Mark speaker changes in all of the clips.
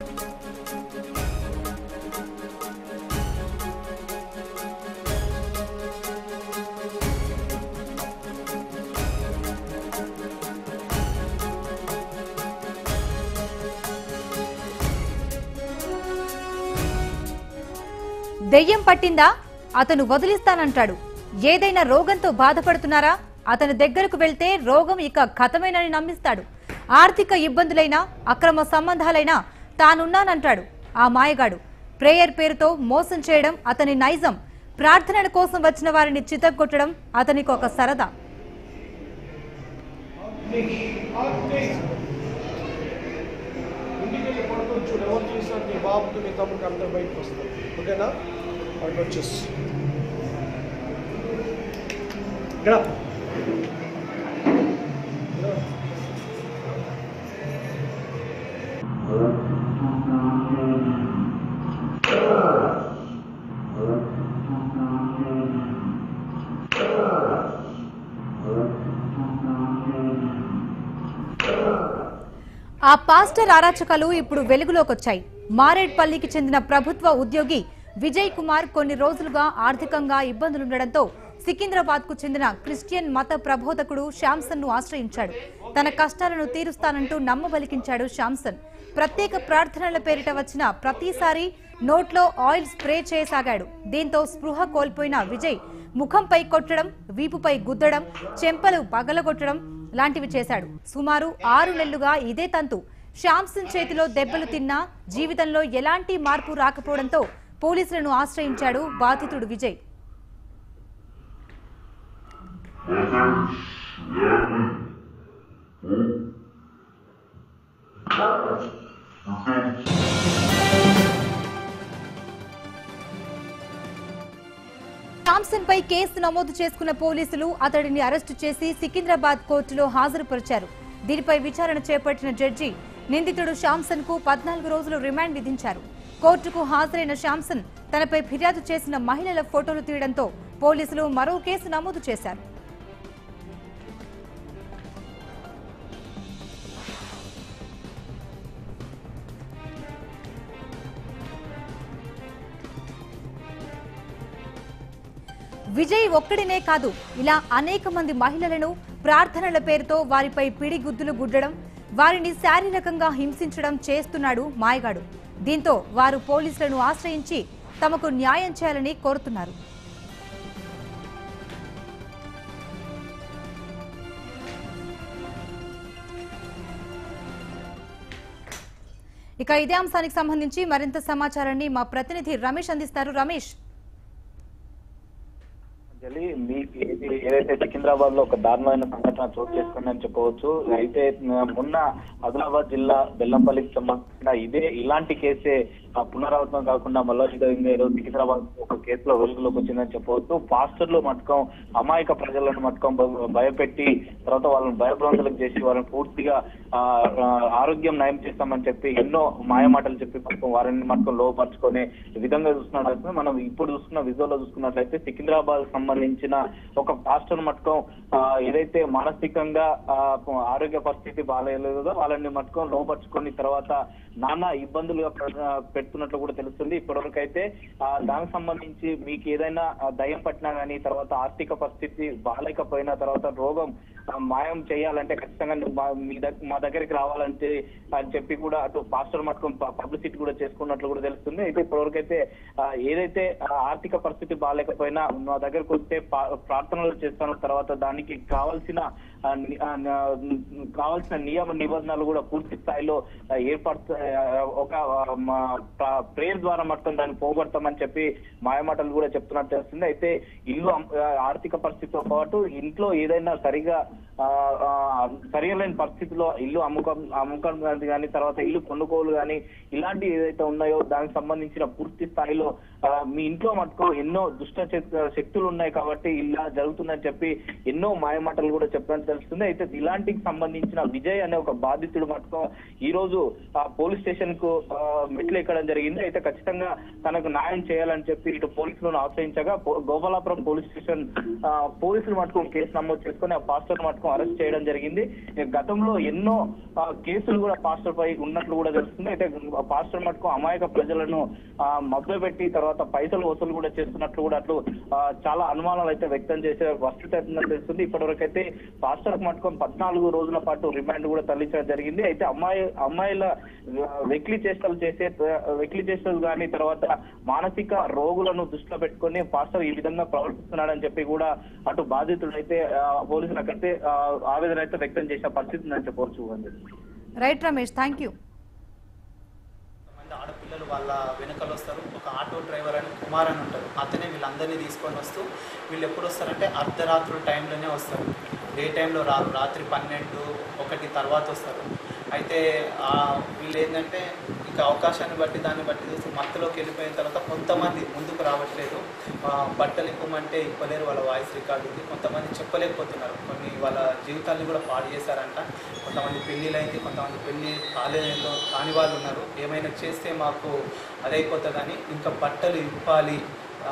Speaker 1: దెయ్యం పట్టిందా అతను వదిలిస్తానంటాడు ఏదైనా రోగంతో బాధపడుతున్నారా అతని దగ్గరకు వెళ్తే రోగం ఇక ఖతమేనని నమ్మిస్తాడు ఆర్థిక ఇబ్బందులైనా అక్రమ సంబంధాలైనా తానున్నానంటాడు ఆ మాయగాడు ప్రేయర్ పేరుతో మోసం చేయడం అతని నైజం ప్రార్థనల కోసం వచ్చిన వారిని చితగ్గొట్టడం అతనికి ఒక సరదా
Speaker 2: ఇంటికి వెళ్ళి పడుకొని చూడు ఎవరు చూసినా నీ బాబుకి నీ తమ్ముడికి అందరు బయటకు వస్తారు ఓకేనా అక్కడ వచ్చేసి ఇక్కడ
Speaker 1: ఆ పాస్టర్ అరాచకాలు ఇప్పుడు వెలుగులోకి వచ్చాయి మారేడ్పల్లికి చెందిన ప్రభుత్వ ఉద్యోగి విజయ్ కుమార్ కొన్ని రోజులుగా ఆర్థికంగా ఇబ్బందులుండడంతో సికింద్రాబాద్ కు చెందిన క్రిస్టియన్ మత ప్రబోధకుడు శాంసన్ ను ఆశ్రయించాడు తన కష్టాలను తీరుస్తానంటూ నమ్మబలికించాడు శాంసన్ ప్రత్యేక ప్రార్థనల పేరిట వచ్చిన ప్రతిసారి నోట్లో ఆయిల్ స్ప్రే చేయసాగాడు దీంతో స్పృహ కోల్పోయిన విజయ్ ముఖంపై కొట్టడం వీపుపై గుద్దడం చెంపలు పగలగొట్టడం లాంటివి చేశాడు సుమారు ఆరు నెలలుగా ఇదే తంతు శాంసన్ చేతిలో దెబ్బలు తిన్నా జీవితంలో ఎలాంటి మార్పు రాకపోవడంతో పోలీసులను ఆశ్రయించాడు బాధితుడు విజయ్ థామ్సన్ పై కేసు నమోదు చేసుకున్న పోలీసులు అతడిని అరెస్టు చేసి సికింద్రాబాద్ కోర్టులో హాజరుపరిచారు దీనిపై విచారణ చేపట్టిన జడ్జి నిందితుడు శాంసన్ కు పద్నాలుగు రోజులు రిమాండ్ విధించారు కోర్టుకు హాజరైన శాంసన్ తనపై ఫిర్యాదు చేసిన మహిళల ఫోటోలు తీయడంతో పోలీసులు మరో కేసు నమోదు చేశారు విజయ్ ఒక్కడినే కాదు ఇలా అనేక మంది మహిళలను ప్రార్థనల పేరుతో వారిపై పిడిగుద్దులు గుద్దడం వారిని శారీరకంగా హింసించడం చేస్తున్నాడు మాయగాడు దీంతో వారు పోలీసులను ఆశ్రయించి తమకు న్యాయం చేయాలని కోరుతున్నారు ఇక ఇదే అంశానికి సంబంధించి మరింత సమాచారాన్ని మా ప్రతినిధి రమేష్ అందిస్తారు రమేష్
Speaker 3: అంజలి మీ ఏది- ఏదైతే సికింద్రాబాద్ లో ఒక దారుణమైన సంఘటన చోటు చేసుకుందని చెప్పవచ్చు అయితే మొన్న ఆదిలాబాద్ జిల్లా బెల్లంపల్లికి సంబంధించిన ఇదే ఇలాంటి కేసే ఆ, పునరావృతం కాకుండా మళ్ళీ విధంగా ఈరోజు సికింద్రాబాద్ ఒక కేసులో వెలుగులోకి వచ్చిందని చెప్పవచ్చు పాస్టర్లు మటకం అమాయక ప్రజలను మటకం భ- భయపెట్టి తర్వాత వాళ్ళని భయభ్రాంతులకు చేసి వాళ్ళని పూర్తిగా ఆ, ఆ, ఆరోగ్యం నయం చేస్తామని చెప్పి ఎన్నో మాయమాటలు చెప్పి మటకం వారిని మటకం లోపరుచుకొని ఈ విధంగా చూస్తున్నట్లయితే మనం ఇప్పుడు చూస్తున్న విజువల్ లో చూసుకున్నట్లయితే సికింద్రాబాద్ సంబంధించిన ఒక పాస్టర్ మటకం ఆ, ఏదైతే మానసికంగా ఆ, ఆరోగ్య పరిస్థితి బాగాలేదో వాళ్ళని మటకం లోపరుచుకొని తర్వాత నానా ఇబ్బందులుగా పె- పెడుతున్నట్లు కూడా తెలుస్తుంది ఇప్పటివరకు అయితే ఆ, దానికి సంబంధించి మీకు ఏదైనా ఆ, దయ్యం పట్టినా కానీ తర్వాత ఆర్థిక పరిస్థితి బాగాలేకపోయినా తర్వాత రోగం ఆ, మాయం చేయాలంటే ఖచ్చితంగా నువ్వు మా- మీ దగ్గర మా దగ్గరికి రావాలంటే అని చెప్పి కూడా అటు పాస్టర్ మట్టుకు పబ్లిసిటీ కూడా చేసుకున్నట్లు కూడా తెలుస్తుంది అయితే ఇప్పటివరకు అయితే ఆ, ఏదైతే ఆ, ఆర్థిక పరిస్థితి బాగాలేకపోయినా మా దగ్గరకు వస్తే పా- ప్రార్థనలు చేస్తాను తర్వాత దానికి కావాల్సిన ఆ, ని- ఆ, న- కావాల్సిన నియమ నిబంధనలు కూడా పూర్తి స్థాయిలో ఆ, ఏర్పడుతు ఆ, ఒక ప్రేయర్ ద్వారా మొత్తం దాన్ని పోగొడతామని చెప్పి మాయమాటలు కూడా చెప్తున్నట్టు తెలుస్తుంది అయితే ఇల్లు అమ్- ఆ, ఆర్థిక పరిస్థితితో పాటు ఇంట్లో ఏదైనా సరిగా ఆ, ఆ, సరియలేని పరిస్థితిలో ఇల్లు అమ్ముకం అమ్మకం కానీ తర్వాత ఇల్లు కొనుగోలు కానీ ఇలాంటివి ఏదైతే ఉన్నాయో దానికి సంబంధించిన పూర్తి స్థాయిలో ఆ, మీ ఇంట్లో మటుకు ఎన్నో దుష్ట శక్- శక్తులు ఉన్నాయి కాబట్టి ఇలా జరుగుతుందని చెప్పి ఎన్నో మాయమాటలు కూడా చెప్పినట్టు తెలుస్తుంది అయితే ఇలాంటికి సంబంధించిన విజయ్ అనే ఒక బాధితుడు మటుకు ఈ రోజు ఆ పోలీస్ స్టేషన్ కు ఆ, మెట్లు ఎక్కడం జరిగింది అయితే ఖచ్చితంగా తనకు న్యాయం చేయాలని చెప్పి ఇటు పోలీసులను ఆశ్రయించగా పో- గోపాలాపురం పోలీస్ స్టేషన్ ఆ, పోలీసులు మటుకు కేసు నమోదు చేసుకొని ఆ పాస్టర్ మటుకు మటుకు అరెస్ట్ చేయడం జరిగింది గతంలో ఎన్నో ఆ, కేసులు కూడా పాస్టర్ పై ఉన్నట్లు కూడా తెలుస్తుంది అయితే పాస్టర్ మటుకు అమాయక ప్రజలను మభ్యపెట్టి తర్వాత పైసలు వసూలు కూడా చేస్తున్నట్లు కూడా అట్లు ఆ, చాలా అనుమానాలు అయితే వ్యక్తం చేసే వస్తు తెలుస్తుంది ఇప్పటివరకు అయితే పాస్టర్ మటుకు పద్నాలుగు రోజుల పాటు రిమాండ్ కూడా తరలించడం జరిగింది అయితే అమ్మాయి అమ్మాయిల ఆ, వెకిలి చేష్టలు చేసే ఆ, వెకిలి చేష్టలు కానీ తర్వాత మానసిక రోగులను దృష్టిలో పెట్టుకొని పాస్టర్ ఈ విధంగా ప్రవర్తిస్తున్నాడని చెప్పి కూడా అటు బాధితుడైతే ఆ, పోలీసులకైతే ఆ, ఆవేదన అయితే వ్యక్తం చేసే పరిస్థితి ఉందని చెప్పవచ్చు అండి
Speaker 1: రైట్ రమేష్ థ్యాంక్ యూ
Speaker 4: మంది ఆడపిల్లలు వాళ్ళ వెనకలు వస్తారు ఒక ఆటో డ్రైవర్ అని కుమార్ అని ఉంటారు అతనే వీళ్ళందరినీ తీసుకొని వస్తూ వీళ్ళు ఎప్పుడు వస్తారంటే అర్ధరాత్రుల టైంలోనే వస్తారు డే టైంలో రారు రాత్రి పన్నెండు ఒకటి తర్వాత వస్తారు అయితే ఆ, వీళ్ళు ఏంటంటే ఇక అవకాశాన్ని బట్టి దాన్ని బట్టి చూసి మత్తులోకి వెళ్ళిపోయిన తర్వాత కొంతమంది ముందుకు రావట్లేదు ఆ, బట్టలు ఇప్పమంటే ఇప్పలేరు వాళ్ళ వాయిస్ రికార్డు ఉంది కొంతమంది చెప్పలేకపోతున్నారు కొన్ని వాళ్ళ జీవితాన్ని కూడా పాడు చేశారంట కొంతమంది పెళ్ళిళ్ళైంది కొంతమంది పెళ్ళి కాలేదు కాని వాళ్ళు ఉన్నారు ఏమైనా చేస్తే మాకు అదైపోతుందని ఇంకా బట్టలు ఇప్పాలి ఆ,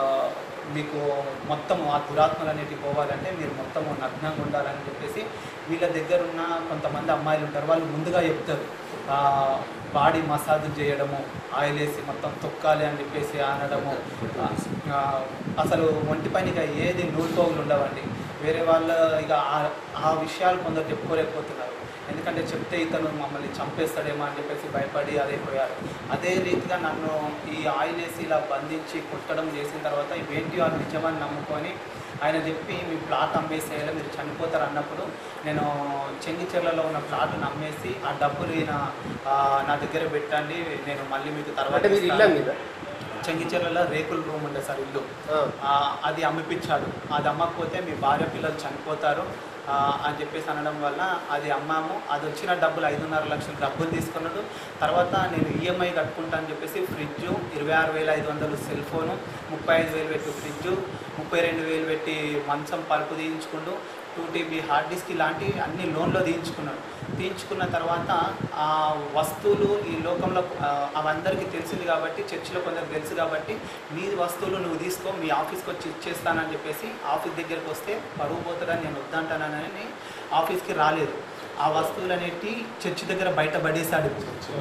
Speaker 4: మీకు మొత్తం ఆ దురాత్మలు అనేటివి పోవాలంటే మీరు మొత్తం నగ్నంగా ఉండాలని చెప్పేసి వీళ్ళ దగ్గర ఉన్న కొంతమంది అమ్మాయిలు ఉంటారు వాళ్ళు ముందుగా చెప్తారు ఆ, బాడీ మసాజ్ చేయడము ఆయిల్ వేసి మొత్తం తొక్కాలి అని చెప్పేసి అనడము ఆ, అసలు ఒంటి పైన ఇక ఏది నూలుపోగులు ఉండవండి వేరే వాళ్ళ ఇక ఆ- ఆ విషయాలు కొందరు చెప్పుకోలేకపోతున్నారు ఎందుకంటే చెప్తే ఇతను మమ్మల్ని చంపేస్తాడేమో అని చెప్పేసి భయపడి అదైపోయారు అదే రీతిగా నన్ను ఈ ఆయిల్ వేసి ఇలా బంధించి కుట్టడం చేసిన తర్వాత ఇవేంటి వాళ్ళు నిజమని నమ్ముకొని ఆయన చెప్పి మీ ప్లాట్ అమ్మేసేయాలి మీరు చనిపోతారు అన్నప్పుడు నేను చెంగిచెర్లలో ఉన్న ప్లాట్ను అమ్మేసి ఆ డబ్బులు ఈయన ఆ, నా దగ్గర పెట్టండి నేను మళ్ళీ మీకు తర్వాత
Speaker 5: అంటే మీరు ఇల్లా
Speaker 4: ఇస్తాను.
Speaker 5: మీద
Speaker 4: చెంగిచెర్లలో రేకుల రూమ్ ఉండే సార్ ఇల్లు ఆ, అది అమ్మిపించాడు అది అమ్మకపోతే మీ భార్య పిల్లలు చనిపోతారు ఆ, అని చెప్పేసి అనడం వల్ల అది అమ్మాము అది వచ్చిన డబ్బులు ఐదున్నర లక్షల డబ్బులు తీసుకున్నాడు తర్వాత నేను ఈఎంఐ కట్టుకుంటా అని చెప్పేసి ఫ్రిడ్జ్ ఇరవై ఆరు వేల ఐదు వందలు సెల్ ఫోను ముప్పై ఐదు వేలు పెట్టి ఫ్రిడ్జ్ ముప్పై రెండు వేలు పెట్టి మంచం పరుపు తీయించుకుంటూ టూ టీబీ హార్డ్ డిస్క్ ఇలాంటివి అన్ని లోన్లో తీయించుకున్నాడు తీయించుకున్న తర్వాత ఆ వస్తువులు ఈ లోకంలో ఆ, అవందరికీ తెలిసింది కాబట్టి చర్చిలో కొందరికి తెలుసు కాబట్టి నీ వస్తువులు నువ్వు తీసుకో మీ ఆఫీస్కి వచ్చి ఇచ్చేస్తానని చెప్పేసి ఆఫీస్ దగ్గరికి వస్తే పరువు పోతుందని నేను వద్దంటానని ఆఫీస్కి రాలేదు ఆ వస్తువులు అనేటి చర్చి దగ్గర బయట పడేశాడు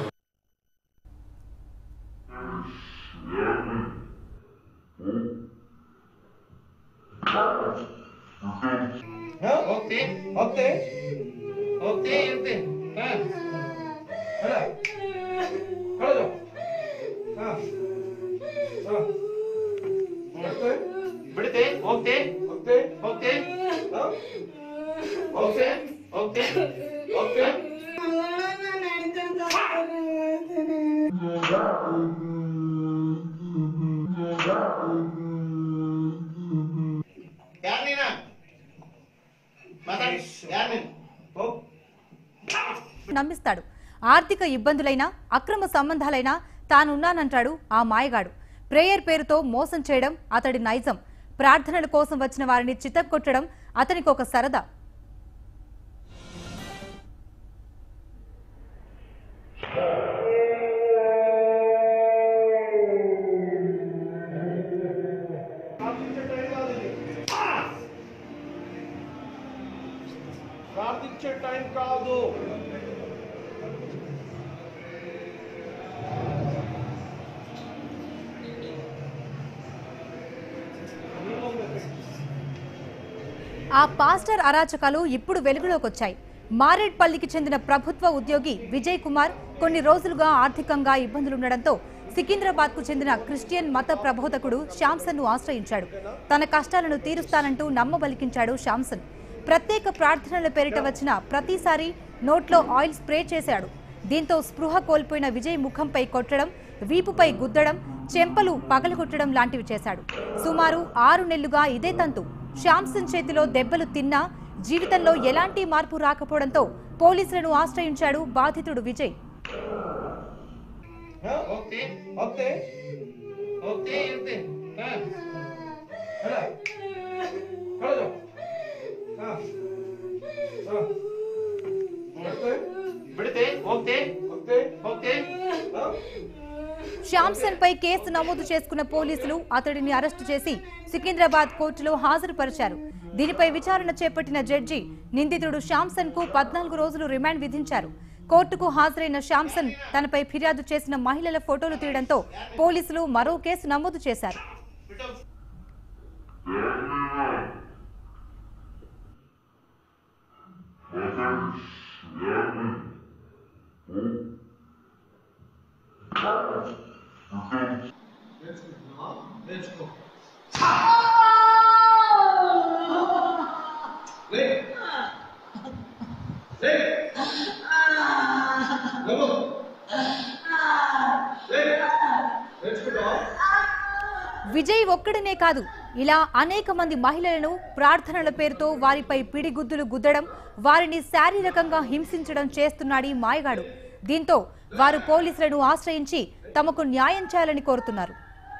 Speaker 2: ಹೋಗ್ತಿ ಹೋಗ್ತಿ ಹೋಗ್ತಿ ಇರ್ತಿ ಕಳೆದು
Speaker 5: ಬಿಡುತ್ತೆ ಹೋಗ್ತೆ
Speaker 2: ಹೋಗ್ತಿ
Speaker 5: ಹೋಗ್ತೆ
Speaker 2: ಹಾ?
Speaker 5: ಹೋಗ್ತೆ ಹೋಗ್ತೆ ಹೋಗ್ತೆ ಯಾರ್ ನೀನ ಮಾತಾಡಿ ಯಾರ್ ನೀನು
Speaker 2: ಹೋಗ್
Speaker 1: నమ్మిస్తాడు ఆర్థిక ఇబ్బందులైనా అక్రమ సంబంధాలైనా తానున్నానంటాడు ఆ మాయగాడు ప్రేయర్ పేరుతో మోసం చేయడం అతడి నైజం ప్రార్థనల కోసం వచ్చిన వారిని చితక్కొట్టడం అతనికి ఒక సరదా
Speaker 2: ప్రార్థించే టైం కాదు
Speaker 1: ఆ పాస్టర్ అరాచకాలు ఇప్పుడు వెలుగులోకి వచ్చాయి మారేడ్పల్లికి చెందిన ప్రభుత్వ ఉద్యోగి విజయ్ కుమార్ కొన్ని రోజులుగా ఆర్థికంగా ఇబ్బందులుండడంతో సికింద్రాబాద్ కు చెందిన క్రిస్టియన్ మత ప్రబోధకుడు శాంసన్ ను ఆశ్రయించాడు తన కష్టాలను తీరుస్తానంటూ నమ్మబలికించాడు శాంసన్ ప్రత్యేక ప్రార్థనల పేరిట వచ్చిన ప్రతిసారి నోట్లో ఆయిల్ స్ప్రే చేశాడు దీంతో స్పృహ కోల్పోయిన విజయ్ ముఖంపై కొట్టడం వీపుపై గుద్దడం చెంపలు పగలగొట్టడం లాంటివి చేశాడు సుమారు ఆరు నెలలుగా ఇదే తంతు శాంసన్ చేతిలో దెబ్బలు తిన్నా జీవితంలో ఎలాంటి మార్పు రాకపోవడంతో పోలీసులను ఆశ్రయించాడు బాధితుడు విజయ్
Speaker 2: ಹಾ?
Speaker 5: ಹೋಗ್ತೆ
Speaker 2: ಹೋಗ್ತಿ
Speaker 5: ಹೋಗ್ತೆ ಇರ್ತೆ ಹಾ
Speaker 2: ಅಲ್ಲ ಕಳೆದು ಹಾ ಹಾ ಹೋಗ್ತಿ
Speaker 5: ಬಿಡುತ್ತೆ ಹೋಗ್ತೆ
Speaker 2: ಹೋಗ್ತಿ
Speaker 5: ಹೋಗ್ತೆ
Speaker 2: ಹಾ?
Speaker 1: శ్యామ్సన్ పై కేసు నమోదు చేసుకున్న పోలీసులు అతడిని అరెస్టు చేసి సికింద్రాబాద్ కోర్టులో హాజరుపరిచారు దీనిపై విచారణ చేపట్టిన జడ్జి నిందితుడు శ్యామ్సన్ కు పద్నాలుగు రోజులు రిమాండ్ విధించారు కోర్టుకు హాజరైన శ్యామ్సన్ తనపై ఫిర్యాదు చేసిన మహిళల ఫోటోలు తీయడంతో పోలీసులు మరో కేసు నమోదు చేశారు విజయ్ ఒక్కడనే కాదు ఇలా అనేక మంది మహిళలను ప్రార్థనల పేరుతో వారిపై పిడిగుద్దులు గుద్దడం వారిని శారీరకంగా హింసించడం చేస్తున్నాడీ మాయగాడు దీంతో వారు పోలీసులను ఆశ్రయించి తమకు న్యాయం చేయాలని కోరుతున్నారు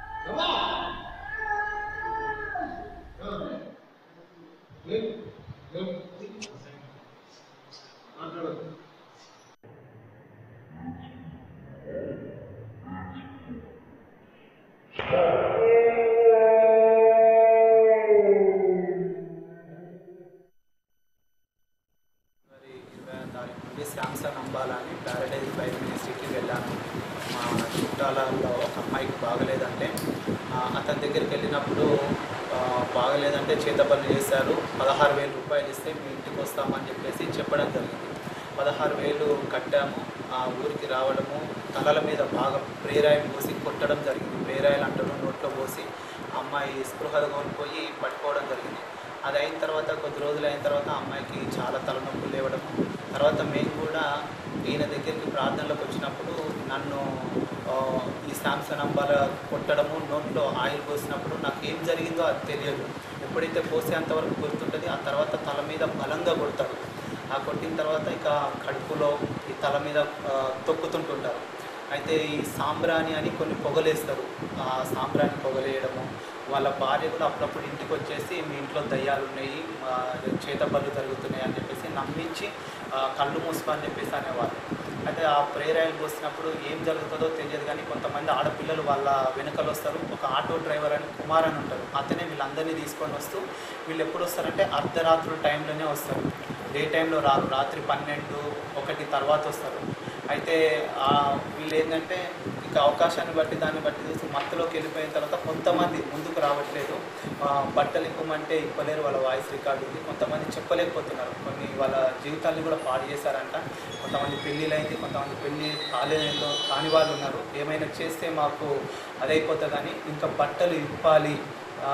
Speaker 4: మరి ఇరవై తారీఖు నుండి శాంసంగ్ అంబాలని ప్యారడైజ్ ఫైర్ యూనివర్సిటీకి వెళ్ళాను మా చుట్టాలలో ఒక అమ్మాయికి బాగలేదంటే ఆ, అతని దగ్గరికి వెళ్ళినప్పుడు ఆ, బాగలేదంటే చేత పనులు చేశారు పదహారు వేలు రూపాయలు ఇస్తే మీ ఇంటికి వస్తామని చెప్పేసి చెప్పడం జరిగింది పదహారు వేలు కట్టాము ఆ ఊరికి రావడము తలల మీద బాగా ప్రేరాయిలు పోసి కొట్టడం జరిగింది ప్రేరాయిలు అంటారు నోట్లో పోసి అమ్మాయి స్పృహ కోల్పోయి పట్టుకోవడం జరిగింది అది అయిన తర్వాత కొద్ది రోజులు అయిన తర్వాత అమ్మాయికి చాలా తలనొప్పులు లేవడం తర్వాత మేము కూడా ఈయన దగ్గరికి ప్రార్థనలోకి వచ్చినప్పుడు నన్ను ఆ, ఈ శాంసంగ్ అంబాల కొట్టడము నోట్లో ఆయిల్ పోసినప్పుడు నాకు ఏం జరిగిందో అది తెలియదు ఎప్పుడైతే పోసేంత వరకు గుర్తుంటుంది ఆ తర్వాత తల మీద బలంగా కొడతాడు ఆ కొట్టిన తర్వాత ఇక కడుపులో ఈ తల మీద ఆ, తొక్కుతుంటుంటారు అయితే ఈ సాంబ్రాణి అని కొన్ని పొగలేస్తారు ఆ సాంబ్రాణి పొగలేయడము వాళ్ళ భార్య కూడా అప్పుడప్పుడు ఇంటికి వచ్చేసి మీ ఇంట్లో దయ్యాలు ఉన్నాయి మా చేత పళ్ళు జరుగుతున్నాయి అని చెప్పేసి నమ్మించి ఆ, కళ్ళు మూసుకో అని చెప్పేసి అనేవాళ్ళు అయితే ఆ ప్రేరాయిలు పోసినప్పుడు ఏం జరుగుతుందో తెలియదు కానీ కొంతమంది ఆడపిల్లలు వాళ్ళ వెనకలు వస్తారు ఒక ఆటో డ్రైవర్ అని కుమార్ అని ఉంటారు అతనే వీళ్ళందరినీ తీసుకొని వస్తూ వీళ్ళు ఎప్పుడు వస్తారంటే అర్ధరాత్రుల టైంలోనే వస్తారు డే టైంలో రారు రాత్రి పన్నెండు ఒకటి తర్వాత వస్తారు అయితే ఆ వీళ్ళు ఏంటంటే ఇక అవకాశాన్ని బట్టి దాన్ని బట్టి చూసి మత్తులోకి వెళ్ళిపోయిన తర్వాత కొంతమంది ముందుకు రావట్లేదు ఆ, బట్టలు ఇప్పమంటే ఇప్పలేరు వాళ్ళ వాయిస్ రికార్డు ఉంది కొంతమంది చెప్పలేకపోతున్నారు కొన్ని వాళ్ళ జీవితాన్ని కూడా పాడు చేశారంట కొంతమంది పెళ్ళిళ్ళైంది కొంతమంది పెళ్ళి కాలేజీలో కాని వాళ్ళు ఉన్నారు ఏమైనా చేస్తే మాకు అదైపోతుందని ఇంకా బట్టలు ఇప్పాలి ఆ,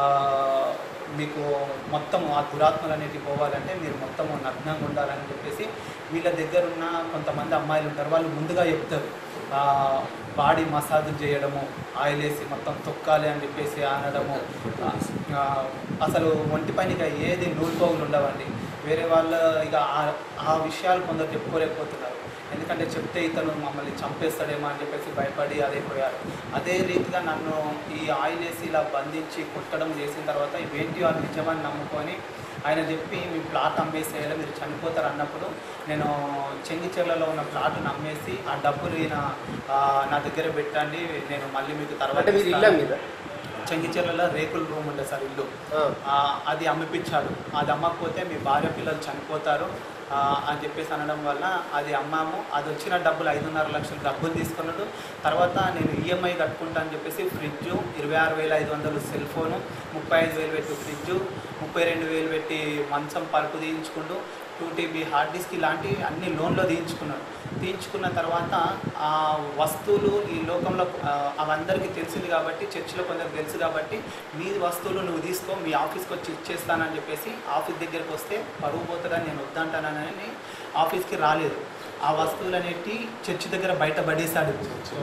Speaker 4: మీకు మొత్తం ఆ దురాత్మలు అనేటివి పోవాలంటే మీరు మొత్తం నగ్నంగా ఉండాలని చెప్పేసి వీళ్ళ దగ్గర ఉన్న కొంతమంది అమ్మాయిలు ఉంటారు వాళ్ళు ముందుగా చెప్తారు ఆ, బాడీ మసాజ్ చేయడము ఆయిల్ వేసి మొత్తం తొక్కాలి అని చెప్పేసి అనడము ఆ, ఆ, అసలు ఒంటి పైన ఇక ఏది నూలుపోగులు ఉండవండి వేరే వాళ్ళ ఇక ఆ- ఆ విషయాలు కొందరు చెప్పుకోలేకపోతున్నారు ఎందుకంటే చెప్తే ఇతను మమ్మల్ని చంపేస్తాడేమో అని చెప్పేసి భయపడి అదైపోయారు అదే రీతిగా నన్ను ఈ ఆయిల్ వేసి ఇలా బంధించి కుట్టడం చేసిన తర్వాత ఇవేంటి వాళ్ళు నిజమని నమ్ముకొని ఆయన చెప్పి మీ ప్లాట్ అమ్మేసేయాలి మీరు చనిపోతారు అన్నప్పుడు నేను చెంగిచెర్లలో ఉన్న ప్లాట్ను అమ్మేసి ఆ డబ్బులు ఈయన ఆ, నా దగ్గర పెట్టండి నేను మళ్ళీ మీకు తర్వాత
Speaker 6: అంటే మీరు ఇల్లా
Speaker 4: ఇస్తాను.
Speaker 6: మీద
Speaker 4: చెంగిచెర్లలో రేకుల రూమ్ ఉండే సార్ ఇల్లు
Speaker 6: ఆ.
Speaker 4: ఆ, అది అమ్మిపించాడు అది అమ్మకపోతే మీ భార్య పిల్లలు చనిపోతారు ఆ, అని చెప్పేసి అనడం వల్ల అది అమ్మాము అది వచ్చిన డబ్బులు ఐదున్నర లక్షలు డబ్బులు తీసుకున్నాడు తర్వాత నేను ఈఎంఐ కట్టుకుంటా అని చెప్పేసి ఫ్రిడ్జ్ ఇరవై ఆరు వేల ఐదు వందలు సెల్ ఫోను ముప్పై ఐదు వేలు పెట్టి ఫ్రిడ్జ్ ముప్పై రెండు వేలు పెట్టి మంచం పరుపు తీయించుకుంటూ టూ టీబీ హార్డ్ డిస్క్ ఇలాంటివి అన్ని లోన్లో తీయించుకున్నాడు తీయించుకున్న తర్వాత ఆ వస్తువులు ఈ లోకంలో ఆ, అవందరికీ తెలిసింది కాబట్టి చర్చిలో కొందరికి తెలుసు కాబట్టి మీ వస్తువులు నువ్వు తీసుకో మీ ఆఫీస్కి వచ్చి ఇచ్చేస్తానని చెప్పేసి ఆఫీస్ దగ్గరికి వస్తే పరువు పోతుందని నేను వద్దంటానని ఆఫీస్కి రాలేదు ఆ వస్తువులు అనేవి చర్చి దగ్గర బయట పడేశాడు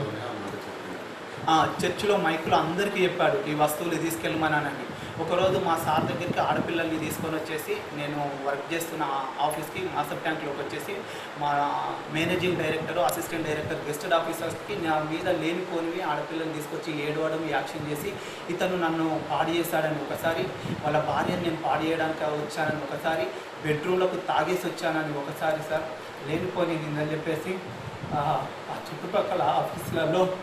Speaker 4: ఆ, చర్చిలో మైకులో అందరికీ చెప్పాడు ఈ వస్తువులు తీసుకెళ్ళమనానని ఒకరోజు మా సార్ దగ్గరికి ఆడపిల్లల్ని తీసుకొని వచ్చేసి నేను వర్క్ చేస్తున్న ఆ ఆఫీస్కి మాస్టర్ ట్యాంక్లోకి వచ్చేసి మా managing director assistant director gazetted ఆఫీసర్స్కి నా మీద లేనిపోనివి ఆడపిల్లల్ని తీసుకొచ్చి ఏడవడం యాక్షన్ చేసి ఇతను నన్ను పాడు చేశాడని ఒకసారి వాళ్ళ భార్యను నేను పాడు చేయడానికి వచ్చానని ఒకసారి బెడ్రూమ్లకు తాగేసి వచ్చానని ఒకసారి సార్ లేనిపోని నిందని చెప్పేసి ఆ ఆ చుట్టుపక్కల ఆఫీసులలో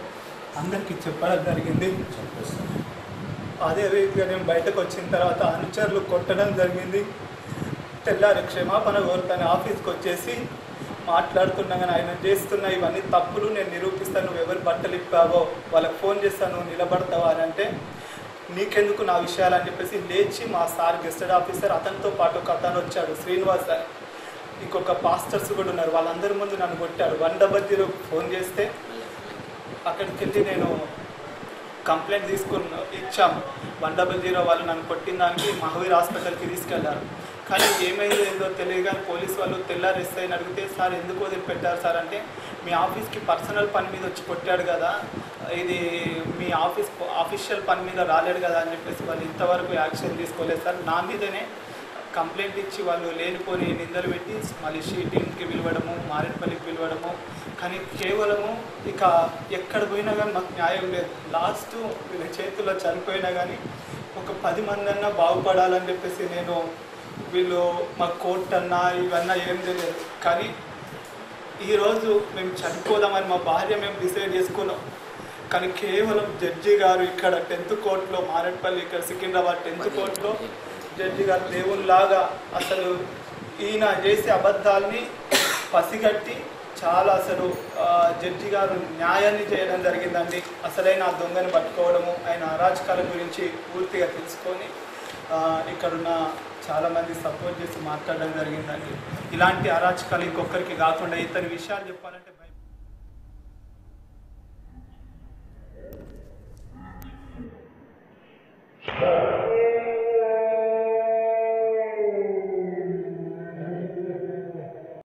Speaker 4: అందరికీ చెప్పడం జరిగింది అదే రీతిగా నేను బయటకు వచ్చిన తర్వాత అనుచరులు కొట్టడం జరిగింది తెల్లారి క్షమాపణ కోరుతాను ఆఫీస్కి వచ్చేసి మాట్లాడుతున్నా కానీ ఆయన చేస్తున్న ఇవన్నీ తప్పులు నేను నిరూపిస్తాను నువ్వు ఎవరు బట్టలు ఇప్పావో వాళ్ళకి ఫోన్ చేస్తాను నువ్వు నిలబడతావా అని అంటే నీకెందుకు నా విషయాలు అని చెప్పేసి లేచి మా సార్ గెస్టెడ్ ఆఫీసర్ అతనితో పాటు ఒక అతను వచ్చాడు శ్రీనివాస్ అని ఇంకొక పాస్టర్స్ కూడా ఉన్నారు వాళ్ళందరి ముందు నన్ను కొట్టాడు వన్ డబల్ జీరో ఫోన్ చేస్తే అక్కడికి వెళ్ళి నేను కంప్లైంట్ తీసుకున్న ఇచ్చాం వన్ డబల్ జీరో వాళ్ళు నన్ను కొట్టిన దానికి మహావీర్ హాస్పిటల్కి తీసుకెళ్లారు కానీ ఏమైందో ఏందో తెలియదు కానీ పోలీస్ వాళ్ళు తెల్లారి ఎస్ఐ అని అడిగితే సార్ ఎందుకు వదిలిపెట్టారు సార్ అంటే మీ ఆఫీస్కి పర్సనల్ పని మీద వచ్చి కొట్టాడు కదా ఇది మీ ఆఫీస్ ఆఫీషియల్ పని మీద రాలేడు కదా అని చెప్పేసి వాళ్ళు ఇంతవరకు యాక్షన్ తీసుకోలేదు సార్ నా మీదనే కంప్లైంట్ ఇచ్చి వాళ్ళు లేనిపోని నిందలు పెట్టి మళ్ళీ షీటింగ్కి పిలవడము మారేడుపల్లికి పిలవడము కానీ కేవలము ఇక ఎక్కడ పోయినా కానీ మాకు న్యాయం లేదు లాస్ట్ వీళ్ళ చేతుల్లో చనిపోయినా కానీ ఒక పది మంది అన్నా బాగుపడాలని చెప్పేసి నేను వీళ్ళు మా కోర్ట్ అన్నా ఇవన్నా ఏం తెలియదు కానీ ఈరోజు మేము చనిపోదామని మా భార్య మేము డిసైడ్ చేసుకున్నాం కానీ కేవలం జడ్జి గారు ఇక్కడ టెన్త్ కోర్టులో మారేడుపల్లి ఇక్కడ సికింద్రాబాద్ టెన్త్ కోర్టులో జడ్జి గారు దేవుళ్ళలాగా అసలు ఈయన చేసే అబద్ధాలని పసిగట్టి చాలా అసలు ఆ, జడ్జి గారు న్యాయాన్ని చేయడం జరిగిందండి అసలైన ఆ దొంగని పట్టుకోవడము ఆయన అరాచకాల గురించి పూర్తిగా తెలుసుకొని ఆ, ఇక్కడున్న చాలామంది సపోర్ట్ చేసి మాట్లాడడం జరిగిందండి ఇలాంటి అరాచకాలు ఇంకొకరికి కాకుండా ఇతని విషయాలు చెప్పాలంటే భయం